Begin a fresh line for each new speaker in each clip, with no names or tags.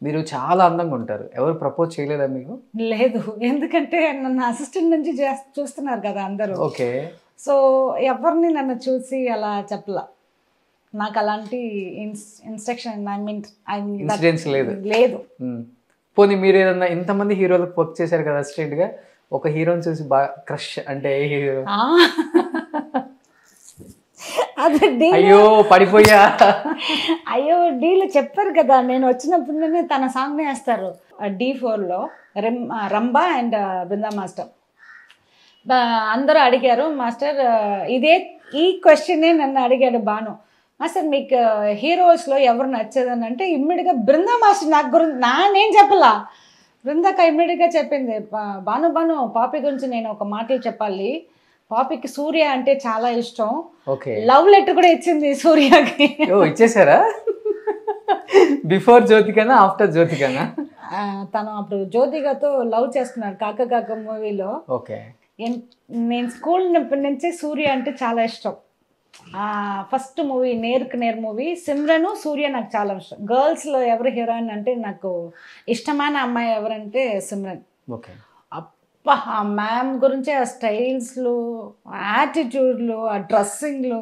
మీరు చాలా అందంగా ఉంటారు ఎవరు ప్రపోజ్ చేయలేదా మీకు
లేదు ఎందుకంటే నన్ను అసిస్టెంట్ నుంచి చేస్- చూస్తున్నారు కదా అందరూ
ఓకే
సో ఎవరిని నన్ను చూసి అలా చెప్పలా నాకు అలాంటి ఇన్స్ instruction I mean I
incidents లేదు
లేదు
మ్మ్. పోనీ మీరు ఏదన్నా ఇంతమంది హీరోలకు వర్క్ చేశారు కదా అసిస్టెంట్ గా ఒక హీరోని చూసి బాగా క్రష్ అంటే ఏ హీరో
ఆ. అది డీల్
అయ్యో పడిపోయా
అయ్యో డీల్ చెప్పారు కదా నేను వచ్చినప్పుడునే తన సాంగ్ వేస్తారు డి ఫోర్లో రెమ్ రంబా అండ్ బృందా మాస్టర్ బా- అందరూ అడిగారు మాస్టర్ ఇదే ఈ క్వశ్చనే నన్ను అడిగాడు బాను మాస్టర్ మీకు హీరోస్లో ఎవరు నచ్చదని అంటే ఇమ్మీడియట్గా బృందా మాస్టర్ నాకు గురించి నా నేను చెప్పలా బృందాక ఇమ్మీడియట్గా చెప్పింది "బా- బాను బాను పాపి గురించి నేను ఒక మాటలు చెప్పాలి పాపికి సూర్య అంటే చాలా ఇష్టం
ఓకే
లవ్ లెటర్ కూడా ఇచ్చింది సూర్యకి
ఓ ఇచ్చేసారా బిఫోర్ జ్యోతికనా ఆఫ్టర్ జ్యోతికనా
ఆ, తను అప్పుడు జ్యోతికతో లవ్ చేస్తున్నాడు కాక కాక మూవీలో
ఓకే
ఎన్- నేను స్కూల్ ఉన్నప్పటి నుంచి సూర్య అంటే చాలా ఇష్టం ఫస్ట్ మూవీ నేర్కు నేర్ మూవీ సిమ్రను సూర్య నాకు చాలా ఇష్టం గర్ల్స్లో ఎవరు హీరోయిన్ అంటే నాకు ఇష్టమైన అమ్మాయి ఎవరంటే సిమ్రన్
ఓకే
అప్ప ఆ మ్యామ్ గురించి ఆ స్టైల్స్లు యాటిట్యూడ్లు ఆ డ్రెస్సింగ్లు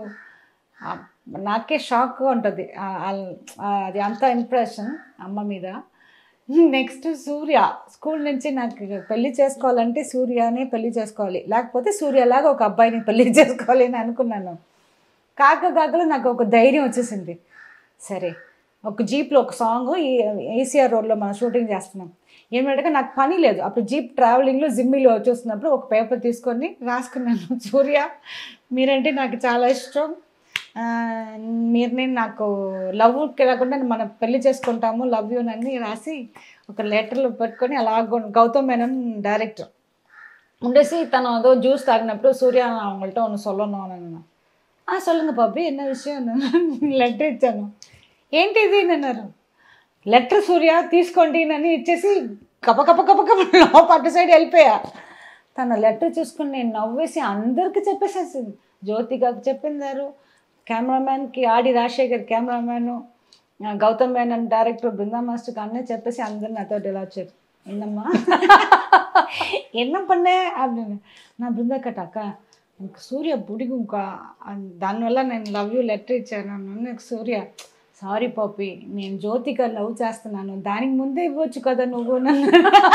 నాకే షాక్గా ఉంటుంది ఆ- ఆ- అది అంత ఇంప్రెషన్ అమ్మ మీద నెక్స్ట్ సూర్య స్కూల్ నుంచి నాకు పెళ్లి చేసుకోవాలంటే సూర్యనే పెళ్లి చేసుకోవాలి లేకపోతే సూర్యలాగా ఒక అబ్బాయిని పెళ్లి చేసుకోవాలి అని అనుకున్నాను కాక కాకలో నాకు ఒక ధైర్యం వచ్చేసింది సరే ఒక జీప్లో ఒక సాంగ్ ఈ ఏసీఆర్ రోడ్లో మనం షూటింగ్ చేస్తున్నాం ఏమంటే నాకు పని లేదు అప్పుడు జీప్ ట్రావెలింగ్లో జిమ్మిలో చూస్తున్నప్పుడు ఒక పేపర్ తీసుకొని రాసుకున్నాను సూర్య మీరంటే నాకు చాలా ఇష్టం ఆ, మీరు నేను నాకు లవ్ కాకుండా మనం పెళ్లి చేసుకుంటాము లవ్ యూ అని రాసి ఒక లెటర్లో పెట్టుకొని అలా గౌ- గౌతమ్ మేనన్ డైరెక్టర్ ఉండేసి తను ఏదో జ్యూస్ తాగినప్పుడు సూర్య அவங்கள்ட்ட ஒன்று சொல்லணும் అన్నాను ఆ சொல்லுங்க పబ్బి என்ன విషయం లెటర్ ఇచ్చాను ఏంటి ఇది అని అన్నారు లెటర్ సూర్య తీసుకోండి అని ఇచ్చేసి కప కప కప కప లోప అటు సైడ్ వెళ్ళిపోయా తన లెటర్ చూసుకుని నేను నవ్వేసి అందరికీ చెప్పేసేసింది జ్యోతికకు చెప్పిందారు కెమెరామ్యాన్కి ఆడి రాజశేఖర్ కెమెరామ్యాన్ గౌతమ్ మేనన్ డైరెక్టర్ బృందా మాస్టర్కి అన్నీ చెప్పేసి అందరు నాతో ఇలా వచ్చారు என்னம்மா என்ன பண்ண அப்படின்னு நான் బృందాకట అక్క నాకు సూర్య బుడిగుంకా దానివల్ల నేను లవ్ యూ లెటర్ ఇచ్చాను నాకు సూర్య సారీ పాపి నేను జ్యోతిక లవ్ చేస్తున్నాను దానికి ముందే ఇవ్వచ్చు కదా నువ్వు నన్ను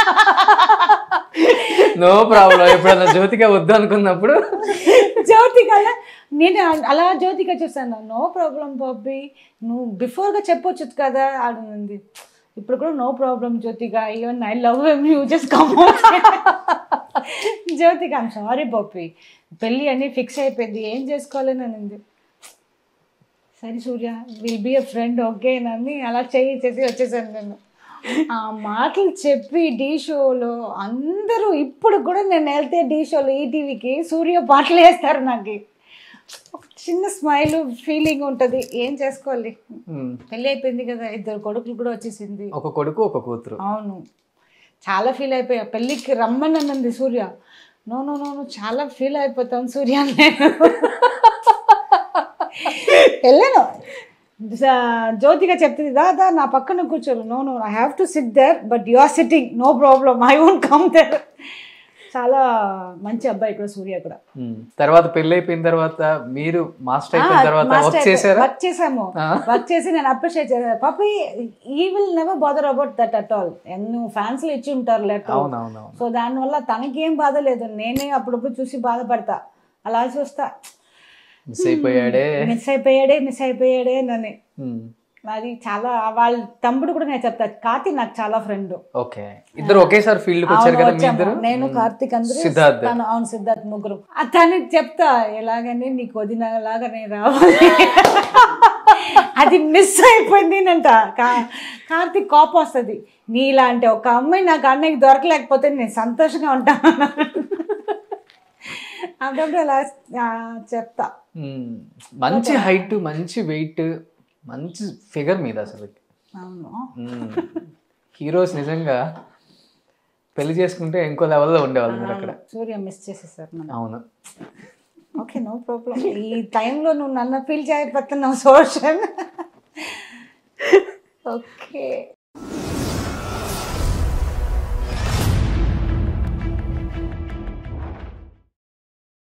నో ప్రాబ్లం ఎప్పుడన్నా జ్యోతిక వద్దు అనుకున్నప్పుడు
జ్యోతిక నేను అలా జ్యోతిక చూసాను నో ప్రాబ్లం పాపి నువ్వు బిఫోర్గా చెప్పొచ్చు కదా అడిగింది ఇప్పుడు కూడా no problem Jyothika even I love you just come Jyothika I'm sorry పాపి పెళ్ళి అని ఫిక్స్ అయిపోయింది ఏం చేసుకోవాలని అనింది సరే Surya will be a friend okay అని అలా చేయి చేసి వచ్చేసాను నేను ఆ మాటలు చెప్పి డీ షోలో అందరూ ఇప్పుడు కూడా నేను వెళ్తే డీ షోలో ఈటీవీకి సూర్య పాటలు వేస్తారు నాకు ఒక చిన్న స్మైల్ ఫీలింగ్ ఉంటుంది ఏం చేసుకోవాలి
మ్మ్.
పెళ్ళి అయిపోయింది కదా ఇద్దరు కొడుకులు కూడా వచ్చేసింది
ఒక కొడుకు ఒక కూతురు
అవును చాలా ఫీల్ అయిపోయా పెళ్ళికి రమ్మని అన్నది Surya no no no no చాలా ఫీల్ అయిపోతాను సూర్య అని నేను వెళ్ళాను జ- జ్యోతిగా చెప్తుంది దాదా నా పక్కన కూర్చోరు no no I have to sit there but you are sitting no problem I won't come there చాలా మంచి అబ్బాయి కూడా సూర్య కూడా
మ్మ్. తర్వాత పెళ్లి అయిపోయిన తర్వాత మీరు మాస్టర్ అయిపోయిన తర్వాత వర్క్ చేశారా
వర్క్ చేసాము
ఆ.
వర్క్ చేసి నేను అప్రిషియేట్ చేశాను పాపి ఈ will never bother about that at all ఎన్నో ఫ్యాన్స్లు ఇచ్చి ఉంటారు లెటర్
అవునవునవును
సో దానివల్ల తనకి ఏం బాధ లేదు నేనే అప్పుడప్పుడు చూసి బాధపడతా అలా చూస్తా
మిస్ అయిపోయాడే
మిస్ అయిపోయాడే మిస్ అయిపోయాడే అని
మ్మ్.
అది చాలా వాళ్ళ తమ్ముడు కూడా నేను చెప్తా కార్తీ నాకు చాలా ఫ్రెండ్
ఓకే ఇద్దరు ఒకేసారి ఫీల్డ్ వచ్చారు కదా మీ ఇద్దరు
నేను కార్తీక్ అందరూ
సిద్ధార్థ్.
తను అవును సిద్ధార్థ్ ముగ్గురు తనకి చెప్తా ఎలాగని నీకు వదినలాగా నేను రావాలి అది మిస్ అయిపోయింది అంట కా- కార్తీక్ కోపం వస్తుంది నీలాంటి ఒక అమ్మాయి నాకు అన్నయ్యకి దొరకలేకపోతే నేను సంతోషంగా ఉంటాను అప్పుడప్పుడు అలా ఆ, చెప్తా
మ్మ్. మంచి హైట్ మంచి వెయిట్ మంచి ఫిగర్ మీద అసలు
అవును
హీరోస్ నిజంగా పెళ్లి చేసుకుంటే ఇంకో లెవెల్లో ఉండేవాళ్ళు మీరు అక్కడ
సూర్య మిస్ చేసేసారు నన్ను
అవును
ఓకే నో ప్రాబ్లం ఈ టైంలో నువ్వు నన్ను ఫీల్ చేయబోతున్నావు సోషన్ ఓకే